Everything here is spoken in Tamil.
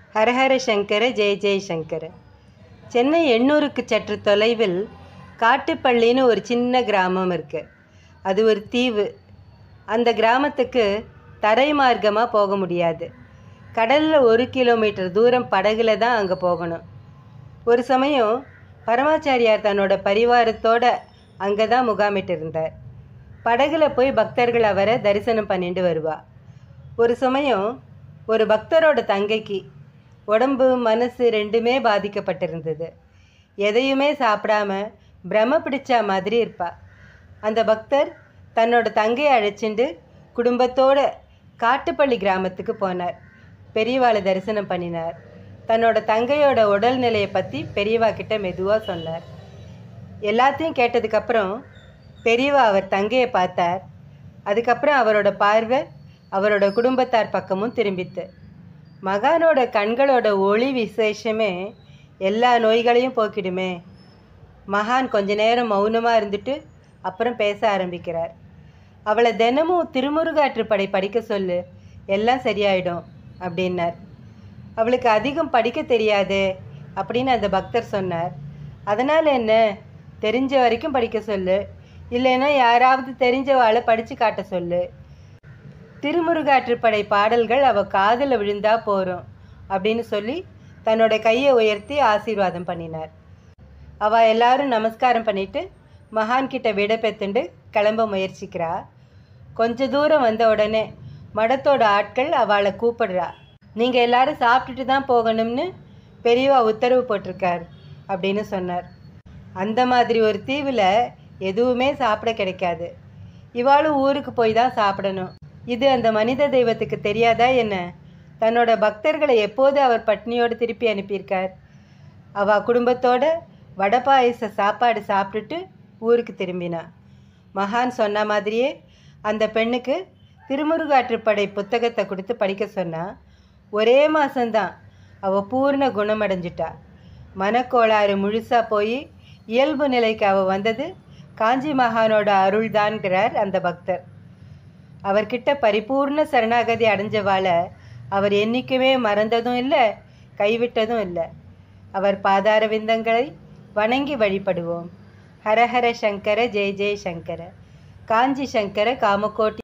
ஹரஹர சங்கர ஜெய ஜெய சங்கர சென்னை எண்ணூருக்கு சற்று தொலைவில் காட்டுப்பள்ளின்னு ஒரு சின்ன கிராமம் இருக்கு அது ஒரு தீவு அந்த கிராமத்துக்கு தரை மார்க்கமாக போக முடியாது கடலில் ஒரு கிலோமீட்டர் தூரம் படகுல தான் அங்கே போகணும் ஒரு சமயம் பரமாச்சாரியார் தன்னோட பரிவாரத்தோட அங்கே தான் முகாமிட்டு இருந்தார் படகுல போய் பக்தர்கள் அவரை தரிசனம் பண்ணிட்டு வருவா ஒரு சமயம் ஒரு பக்தரோட தங்கைக்கு உடம்பு மனசு ரெண்டுமே பாதிக்கப்பட்டிருந்தது எதையுமே சாப்பிடாம பிரம பிடிச்ச மாதிரி இருப்பா அந்த பக்தர் தன்னோட தங்கையை அழைச்சிண்டு குடும்பத்தோட காட்டுப்பள்ளி கிராமத்துக்கு போனார் பெரியவாளை தரிசனம் பண்ணினார் தன்னோட தங்கையோட உடல்நிலையை பற்றி பெரியவா கிட்ட மெதுவாக சொன்னார் எல்லாத்தையும் கேட்டதுக்கப்புறம் பெரியவா அவர் தங்கையை பார்த்தார் அதுக்கப்புறம் அவரோட பார்வை அவரோட குடும்பத்தார் பக்கமும் திரும்பித்து மகானோட கண்களோட ஒளி விசேஷமே எல்லா நோய்களையும் போக்கிடுமே மகான் கொஞ்ச நேரம் மௌனமாக இருந்துட்டு அப்புறம் பேச ஆரம்பிக்கிறார் அவளை தினமும் திருமுருகாற்றுப்படை படிக்க சொல்லு எல்லாம் சரியாயிடும் அப்படின்னார் அவளுக்கு அதிகம் படிக்க தெரியாதே அப்படின்னு அந்த பக்தர் சொன்னார் அதனால் என்ன தெரிஞ்ச வரைக்கும் படிக்க சொல்லு இல்லைன்னா யாராவது தெரிஞ்சவாளை படித்து காட்ட சொல்லு திருமுருகாற்றுப்படை பாடல்கள் அவ காதில் விழுந்தா போகிறோம் அப்படின்னு சொல்லி தன்னோட கையை உயர்த்தி ஆசீர்வாதம் பண்ணினார் அவ எல்லாரும் நமஸ்காரம் பண்ணிட்டு மகான் கிட்ட விட பெத்துண்டு கிளம்ப முயற்சிக்கிறா கொஞ்ச தூரம் வந்த உடனே மடத்தோட ஆட்கள் அவளை கூப்பிடுறா நீங்கள் எல்லாரும் சாப்பிட்டுட்டு தான் போகணும்னு பெரியவா உத்தரவு போட்டிருக்கார் அப்படின்னு சொன்னார் அந்த மாதிரி ஒரு தீவில் எதுவுமே சாப்பிட கிடைக்காது இவாளும் ஊருக்கு போய் தான் சாப்பிடணும் இது அந்த மனித தெய்வத்துக்கு தெரியாதா என்ன தன்னோட பக்தர்களை எப்போது அவர் பட்னியோடு திருப்பி அனுப்பியிருக்கார் அவ குடும்பத்தோட வடை பாயச சாப்பாடு சாப்பிட்டுட்டு ஊருக்கு திரும்பினா மகான் சொன்ன மாதிரியே அந்த பெண்ணுக்கு திருமுருகாற்றுப்படை புத்தகத்தை கொடுத்து படிக்க சொன்னா ஒரே மாசம்தான் அவ பூர்ண குணமடைஞ்சிட்டா மனக்கோளாறு முழுசா போய் இயல்பு நிலைக்கு அவ வந்தது காஞ்சி மகானோட அருள்தான்கிறார் அந்த பக்தர் அவர்கிட்ட பரிபூர்ண சரணாகதி அடைஞ்சவாளை அவர் என்றைக்குமே மறந்ததும் இல்லை கைவிட்டதும் இல்லை அவர் பாதார விந்தங்களை வணங்கி வழிபடுவோம் ஹரஹர சங்கர ஜெய ஜெய சங்கர காஞ்சி சங்கர காமகோட்டி